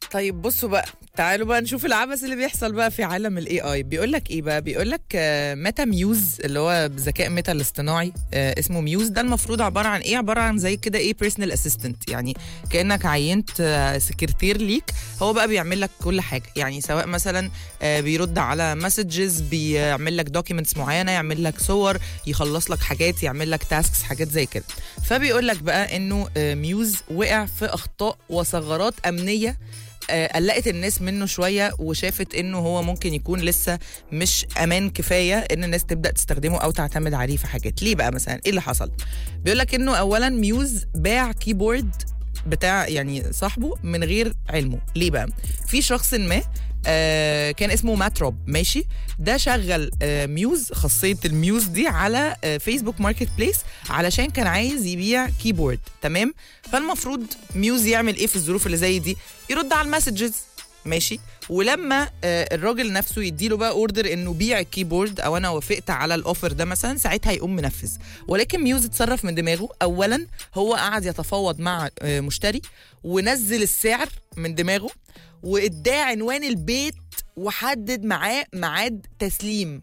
طيب بصوا بقى تعالوا بقى نشوف العبث اللي بيحصل بقى في عالم الاي اي بيقول لك ايه بقى بيقول لك ميتا ميوز اللي هو بذكاء ميتا الاصطناعي آه، اسمه ميوز ده المفروض عباره عن ايه عباره عن زي كده ايه بيرسونال اسيستنت يعني كانك عينت آه، سكرتير ليك هو بقى بيعمل لك كل حاجه يعني سواء مثلا آه، بيرد على مسجز بيعمل لك دوكيومنتس معينه يعمل لك صور يخلص لك حاجات يعمل لك تاسكس حاجات زي كده فبيقول لك بقى انه آه، ميوز وقع في اخطاء وثغرات امنيه آه، قلقت الناس منه شويه وشافت انه هو ممكن يكون لسه مش امان كفايه ان الناس تبدا تستخدمه او تعتمد عليه في حاجات ليه بقى مثلا ايه اللي حصل بيقول لك انه اولا ميوز باع كيبورد بتاع يعني صاحبه من غير علمه ليه بقى في شخص ما آه كان اسمه ماتروب ماشي ده شغل آه ميوز خاصيه الميوز دي على آه فيسبوك ماركت بليس علشان كان عايز يبيع كيبورد تمام فالمفروض ميوز يعمل ايه في الظروف اللي زي دي يرد على المسجز ماشي ولما آه الراجل نفسه يديله بقى اوردر انه بيع الكيبورد او انا وافقت على الاوفر ده مثلا ساعتها يقوم منفذ ولكن ميوز اتصرف من دماغه اولا هو قعد يتفاوض مع آه مشتري ونزل السعر من دماغه واداه عنوان البيت وحدد معاه ميعاد تسليم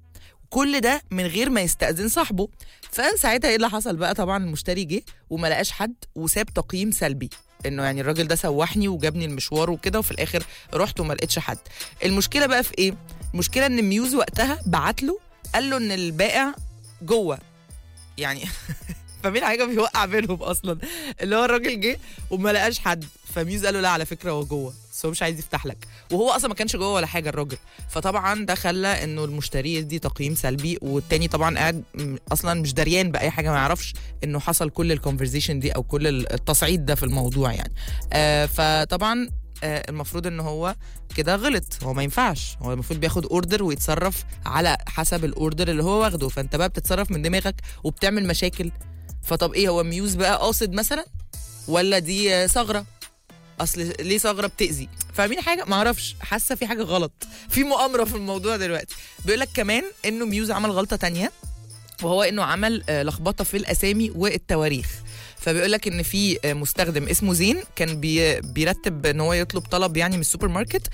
كل ده من غير ما يستأذن صاحبه فساعتها ايه اللي حصل بقى طبعا المشتري جه وما لقاش حد وساب تقييم سلبي انه يعني الراجل ده سوحني وجابني المشوار وكده وفي الاخر رحت وما لقيتش حد المشكله بقى في ايه المشكله ان ميوز وقتها بعت له قال له ان البائع جوه يعني فمين حاجه بيوقع بينهم اصلا اللي هو الراجل جه وما لقاش حد فميوز قال له لا على فكره هو جوه بس هو مش عايز يفتح لك وهو اصلا ما كانش جوه ولا حاجه الراجل فطبعا ده خلى انه المشتري يدي تقييم سلبي والتاني طبعا قاعد م- اصلا مش دريان باي حاجه ما يعرفش انه حصل كل الكونفرزيشن دي او كل التصعيد ده في الموضوع يعني آه فطبعا آه المفروض ان هو كده غلط هو ما ينفعش هو المفروض بياخد اوردر ويتصرف على حسب الاوردر اللي هو واخده فانت بقى بتتصرف من دماغك وبتعمل مشاكل فطب ايه هو ميوز بقى قاصد مثلا ولا دي آه، ثغره اصل ليه ثغره بتاذي فاهمين حاجه ما اعرفش حاسه في حاجه غلط في مؤامره في الموضوع دلوقتي بيقول لك كمان انه ميوز عمل غلطه تانية وهو انه عمل آه، لخبطه في الاسامي والتواريخ فبيقول لك ان في آه، مستخدم اسمه زين كان بي بيرتب ان هو يطلب طلب يعني من السوبر ماركت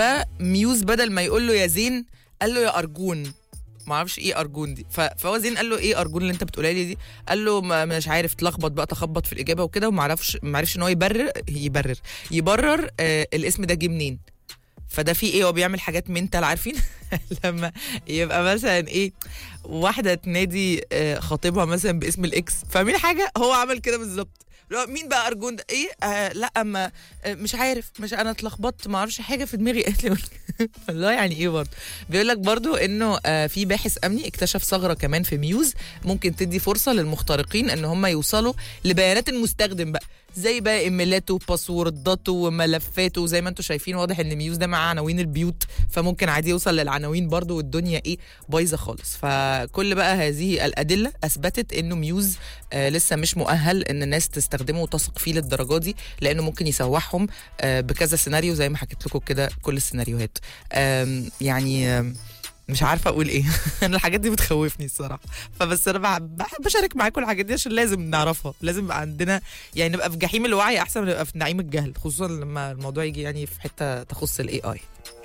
فميوز بدل ما يقول له يا زين قال له يا ارجون ما اعرفش ايه ارجون دي ف- فهو زين قال له ايه ارجون اللي انت بتقولها لي دي قال له ما مش عارف اتلخبط بقى تخبط في الاجابه وكده وما عرفش ما عرفش ان هو يبرر يبرر يبرر آه الاسم ده جه منين فده في ايه هو بيعمل حاجات منتال عارفين لما يبقى مثلا ايه واحده تنادي آه، خطيبها مثلا باسم الاكس فاهمين حاجه هو عمل كده بالظبط لا مين بقى ارجون ده ايه آه لا اما آه مش عارف مش انا اتلخبطت ما اعرفش حاجه في دماغي قالت لي والله يعني ايه برضه بيقول لك برضو انه آه في باحث امني اكتشف ثغره كمان في ميوز ممكن تدي فرصه للمخترقين ان هم يوصلوا لبيانات المستخدم بقى زي بقى ايميلاته باسورداته وملفاته زي ما انتم شايفين واضح ان ميوز ده مع عناوين البيوت فممكن عادي يوصل للعناوين برضو والدنيا ايه بايظه خالص فكل بقى هذه الادله اثبتت انه ميوز آه لسه مش مؤهل ان الناس تستخدمه وتثق فيه للدرجه دي لانه ممكن يسوحهم آه بكذا سيناريو زي ما حكيت لكم كده كل السيناريوهات آم، يعني آم، مش عارفه اقول ايه انا الحاجات دي بتخوفني الصراحه فبس انا بحب بحب اشارك معاكم الحاجات دي عشان لازم نعرفها لازم يبقى عندنا يعني نبقى في جحيم الوعي احسن من نبقى في نعيم الجهل خصوصا لما الموضوع يجي يعني في حته تخص الاي اي